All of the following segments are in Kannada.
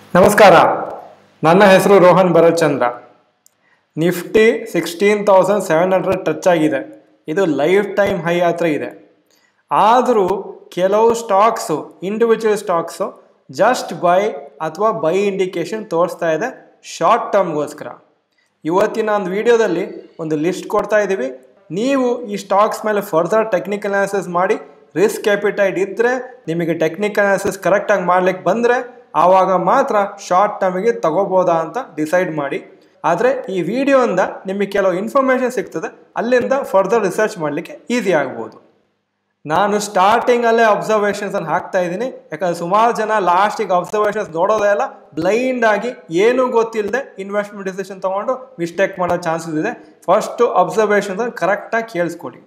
ನಮಸ್ಕಾರ ನನ್ನ ಹೆಸರು Rohan Bharatchandra Nifty sixteen thousand seven hundred touch ಆಗಿದೆ ಇದು ಲೈಫ್ ಟೈಮ್ ಹೈ ಹತ್ರ ಇದೆ ಆದರೂ ಕೆಲವು stocks individual stocks just buy ಅಥವಾ ಬೈ ಇಂಡಿಕೇಶನ್ ತೋರಿಸ್ತಾ ಇದೆ ಶಾರ್ಟ್ ಟರ್ಮ್ಗೋಸ್ಕರ ಇವತ್ತಿನ ಒಂದು ವಿಡಿಯೋದಲ್ಲಿ ಒಂದು ಲಿಸ್ಟ್ ಕೊಡ್ತಾ ಇದ್ದೀವಿ ನೀವು ಈ ಸ್ಟಾಕ್ಸ್ ಮೇಲೆ ಫರ್ದರ್ ಟೆಕ್ನಿಕಲ್ ಅನಾಲಿಸಿಸ್ ಮಾಡಿ ರಿಸ್ಕ್ ಕ್ಯಾಪಿಟೈಟ್ ಇದ್ದರೆ ನಿಮಗೆ ಟೆಕ್ನಿಕಲ್ ಅನಾಲಿಸಿಸ್ ಕರೆಕ್ಟಾಗಿ ಮಾಡ್ಲಿಕ್ಕೆ ಬಂದರೆ ಆವಾಗ ಮಾತ್ರ ಶಾರ್ಟ್ ಟರ್ಮಿಗೆ ತಗೋಬೋದಾ ಅಂತ ಡಿಸೈಡ್ ಮಾಡಿ ಆದರೆ ಈ ವಿಡಿಯೋಯಿಂದ ನಿಮಗೆ ಕೆಲವು ಇನ್ಫಾರ್ಮೇಷನ್ ಸಿಗ್ತದೆ ಅಲ್ಲಿಂದ ಫರ್ದರ್ ರಿಸರ್ಚ್ ಮಾಡಲಿಕ್ಕೆ ಈಸಿ ಆಗ್ಬೋದು ನಾನು ಸ್ಟಾರ್ಟಿಂಗಲ್ಲೇ ಅಬ್ಸರ್ವೇಷನ್ಸ್ ಅನ್ನು ಹಾಕ್ತಾ ಇದ್ದೀನಿ ಯಾಕಂದ್ರೆ ಸುಮಾರು ಜನ ಲಾಸ್ಟಿಗೆ ಅಬ್ಸರ್ವೇಷನ್ಸ್ ನೋಡೋದೇ ಇಲ್ಲ ಬ್ಲೈಂಡ್ ಆಗಿ ಏನೂ ಗೊತ್ತಿಲ್ಲದೆ ಇನ್ವೆಸ್ಟ್ಮೆಂಟ್ ಡಿಸಿಷನ್ ತೊಗೊಂಡು ಮಿಸ್ಟೇಕ್ ಮಾಡೋ ಚಾನ್ಸಸ್ ಇದೆ ಫಸ್ಟು ಅಬ್ಸರ್ವೇಷನ್ಸ್ ಕರೆಕ್ಟಾಗಿ ಕೇಳಿಸ್ಕೊಡಿ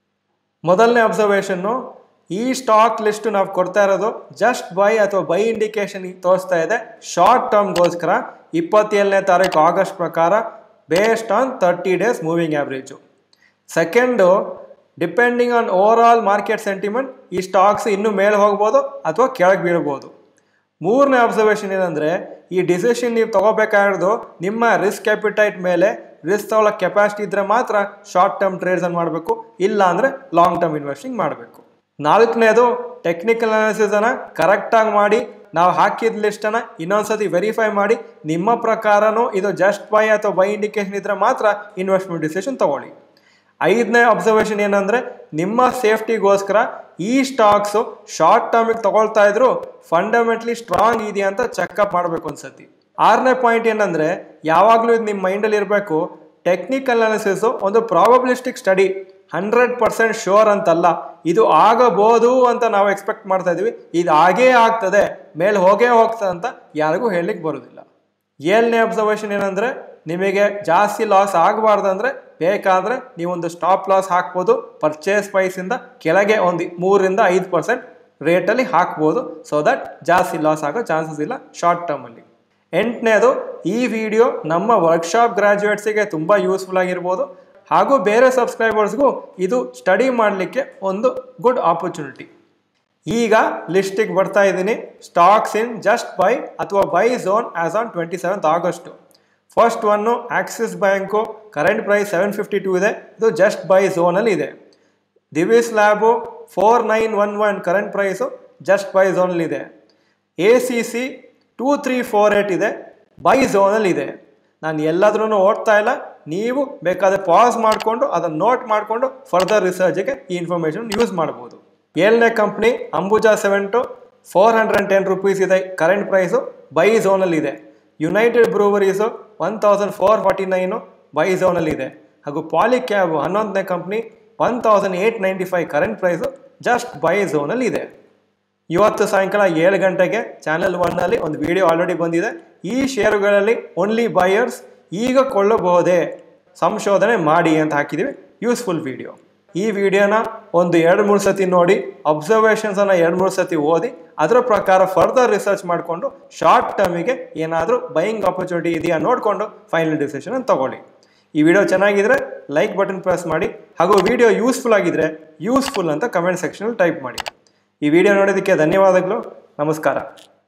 ಮೊದಲನೇ ಅಬ್ಸರ್ವೇಷನ್ನು ಈ ಸ್ಟಾಕ್ ಲಿಸ್ಟ್ ನಾವು ಕೊಡ್ತಾ ಇರೋದು ಜಸ್ಟ್ ಬೈ ಅಥವಾ ಬೈ ಇಂಡಿಕೇಶನ್ ತೋರಿಸ್ತಾ ಇದೆ ಶಾರ್ಟ್ ಟರ್ಮ್ಗೋಸ್ಕರ ಇಪ್ಪತ್ತೇಳನೇ ತಾರೀಕು ಆಗಸ್ಟ್ ಪ್ರಕಾರ based on thirty days moving average second depending on over all market sentiment ಈ ಸ್ಟಾಕ್ಸ್ ಇನ್ನೂ ಮೇಲೆ ಹೋಗ್ಬೋದು ಅಥವಾ ಕೆಳಗೆ ಬೀಳ್ಬೋದು ಮೂರನೇ ಅಬ್ಸರ್ವೇಷನ್ ಏನಂದರೆ ಈ ಡಿಸಿಷನ್ ನೀವು ತಗೋಬೇಕಾಗಿರೋದು ನಿಮ್ಮ ರಿಸ್ಕ್ ಕ್ಯಾಪಿಟೈಟ್ ಮೇಲೆ ರಿಸ್ಕ್ ತಗೊಳ್ಳೋ ಕೆಪಾಸಿಟಿ ಇದ್ದರೆ ಮಾತ್ರ ಶಾರ್ಟ್ ಟರ್ಮ್ ಟ್ರೇಡ್ಸನ್ನು ಮಾಡಬೇಕು ಇಲ್ಲ ಅಂದರೆ ಲಾಂಗ್ ಟರ್ಮ್ ಇನ್ವೆಸ್ಟಿಂಗ್ ಮಾಡಬೇಕು ನಾಲ್ಕನೇದು ಟೆಕ್ನಿಕಲ್ ಅನಾಲಿಸಿಸನ್ನು ಕರೆಕ್ಟಾಗಿ ಮಾಡಿ ನಾವು ಹಾಕಿದ ಲಿಸ್ಟನ್ನು ಇನ್ನೊಂದ್ಸತಿ ವೆರಿಫೈ ಮಾಡಿ ನಿಮ್ಮ ಪ್ರಕಾರನೂ ಇದು ಜಸ್ಟ್ ಬೈ ಅಥವಾ ಬೈ ಇಂಡಿಕೇಶನ್ ಇದ್ದರೆ ಮಾತ್ರ ಇನ್ವೆಸ್ಟ್ಮೆಂಟ್ ಡಿಸಿಷನ್ ತಗೊಳ್ಳಿ ಐದನೇ ಅಬ್ಸರ್ವೇಷನ್ ಏನಂದರೆ ನಿಮ್ಮ ಸೇಫ್ಟಿಗೋಸ್ಕರ ಈ ಸ್ಟಾಕ್ಸು ಶಾರ್ಟ್ ಟರ್ಮಿಗೆ ತಗೊಳ್ತಾ ಇದ್ರು ಫಂಡಮೆಂಟ್ಲಿ ಸ್ಟ್ರಾಂಗ್ ಇದೆಯಾ ಅಂತ ಚೆಕಪ್ ಮಾಡಬೇಕು ಅನ್ಸತಿ ಆರನೇ ಪಾಯಿಂಟ್ ಏನಂದರೆ ಯಾವಾಗಲೂ ಇದು ನಿಮ್ಮ ಮೈಂಡಲ್ಲಿ ಇರಬೇಕು ಟೆಕ್ನಿಕಲ್ ಅನಾಲಿಸಿಸು ಒಂದು probabilistic study hundred percent sure ಅಂತಲ್ಲ ಇದು ಆಗಬಹುದು ಅಂತ ನಾವು ಎಕ್ಸ್ಪೆಕ್ಟ್ ಮಾಡ್ತಾ ಇದೀವಿ ಇದು ಆಗೇ ಆಗ್ತದೆ ಮೇಲೆ ಹೋಗೇ ಹೋಗ್ತದೆ ಅಂತ ಯಾರಿಗೂ ಹೇಳಲಿಕ್ಕೆ ಬರೋದಿಲ್ಲ ಏಳನೇ ಅಬ್ಸರ್ವೇಷನ್ ಏನಂದರೆ ನಿಮಗೆ ಜಾಸ್ತಿ ಲಾಸ್ ಆಗಬಾರ್ದಂದ್ರೆ ಬೇಕಾದರೆ ನೀವೊಂದು ಸ್ಟಾಪ್ ಲಾಸ್ ಹಾಕ್ಬೋದು ಪರ್ಚೇಸ್ ಪ್ರೈಸಿಂದ ಕೆಳಗೆ ಒಂದು ಮೂರರಿಂದ ಐದು ಪರ್ಸೆಂಟ್ ರೇಟಲ್ಲಿ ಹಾಕ್ಬೋದು ಸೊ ದಟ್ ಜಾಸ್ತಿ ಲಾಸ್ ಆಗೋ ಚಾನ್ಸಸ್ ಇಲ್ಲ ಶಾರ್ಟ್ ಟರ್ಮಲ್ಲಿ ಎಂಟನೇದು ಈ ವಿಡಿಯೋ ನಮ್ಮ ವರ್ಕ್ಶಾಪ್ ಗ್ರ್ಯಾಜುಯೇಟ್ಸಿಗೆ ತುಂಬ ಯೂಸ್ಫುಲ್ ಆಗಿರ್ಬೋದು ಹಾಗೂ ಬೇರೆ ಸಬ್ಸ್ಕ್ರೈಬರ್ಸ್ಗೂ ಇದು ಸ್ಟಡಿ ಮಾಡಲಿಕ್ಕೆ ಒಂದು ಗುಡ್ ಆಪರ್ಚುನಿಟಿ ಈಗ ಲಿಸ್ಟಿಗೆ ಬರ್ತಾ ಇದ್ದೀನಿ ಸ್ಟಾಕ್ಸ್ ಇನ್ ಜಸ್ಟ್ ಬೈ ಅಥವಾ buy zone as on twenty seventh August first one Axis bank current price seven fifty two ಇದೆ ಇದು ಜಸ್ಟ್ ಬೈ ಝೋನಲ್ಲಿ ಇದೆ Divis lab four nine one one current price just buy ಝೋನಲ್ಲಿ ಇದೆ A C C two three four eight ಇದೆ ಬೈ ಝೋನಲ್ಲಿ ಇದೆ ನಾನು ಎಲ್ಲಾದ್ರೂ ಓದ್ತಾ ಇಲ್ಲ ನೀವು ಬೇಕಾದರೆ ಪಾಸ್ ಮಾಡಿಕೊಂಡು ಅದನ್ನು ನೋಟ್ ಮಾಡಿಕೊಂಡು ಫರ್ದರ್ ರಿಸರ್ಚಿಗೆ ಈ ಇನ್ಫಾರ್ಮೇಷನ್ ಯೂಸ್ ಮಾಡ್ಬೋದು ಏಳನೇ company Ambuja seventy four hundred ten rupees ಇದೆ ಕರೆಂಟ್ ಪ್ರೈಸು ಬೈ ಝೋನಲ್ಲಿ ಇದೆ United Breweries one thousand four forty nine buy ಝೋನಲ್ಲಿ ಇದೆ ಹಾಗೂ ಪಾಲಿಕ್ಯಾಬ್ ಹನ್ನೊಂದನೇ company one thousand eight ninety five current price just buy ಝೋನಲ್ಲಿ ಇದೆ ಇವತ್ತು ಸಾಯಂಕಾಲ ಏಳು ಗಂಟೆಗೆ ಚಾನೆಲ್ ಒನ್ನಲ್ಲಿ ಒಂದು ವಿಡಿಯೋ ಆಲ್ರೆಡಿ ಬಂದಿದೆ ಈ ಷೇರುಗಳಲ್ಲಿ ಓನ್ಲಿ ಬಯರ್ಸ್ ಈಗ ಕೊಳ್ಳಬಹುದೇ ಸಂಶೋಧನೆ ಮಾಡಿ ಅಂತ ಹಾಕಿದ್ದೀವಿ ಯೂಸ್ಫುಲ್ ವಿಡಿಯೋ ಈ ವಿಡಿಯೋನ ಒಂದು ಎರಡು ಮೂರು ಸತಿ ನೋಡಿ ಅಬ್ಸರ್ವೇಷನ್ಸನ್ನು ಎರಡು ಮೂರು ಸತಿ ಓದಿ ಅದರ ಪ್ರಕಾರ ಫರ್ದರ್ ರಿಸರ್ಚ್ ಮಾಡಿಕೊಂಡು ಶಾರ್ಟ್ ಟರ್ಮಿಗೆ ಏನಾದರೂ ಬೈಯಿಂಗ್ ಆಪರ್ಚುನಿಟಿ ಇದೆಯಾ ನೋಡಿಕೊಂಡು ಫೈನಲ್ ಡಿಸಿಷನ್ ತಗೊಳ್ಳಿ ಈ ವಿಡಿಯೋ ಚೆನ್ನಾಗಿದ್ರೆ ಲೈಕ್ ಬಟನ್ ಪ್ರೆಸ್ ಮಾಡಿ ಹಾಗೂ ವಿಡಿಯೋ ಯೂಸ್ಫುಲ್ ಆಗಿದ್ರೆ ಯೂಸ್ಫುಲ್ ಅಂತ ಕಮೆಂಟ್ ಸೆಕ್ಷನಲ್ಲಿ ಟೈಪ್ ಮಾಡಿ ಈ ವಿಡಿಯೋ ನೋಡೋದಕ್ಕೆ ಧನ್ಯವಾದಗಳು ನಮಸ್ಕಾರ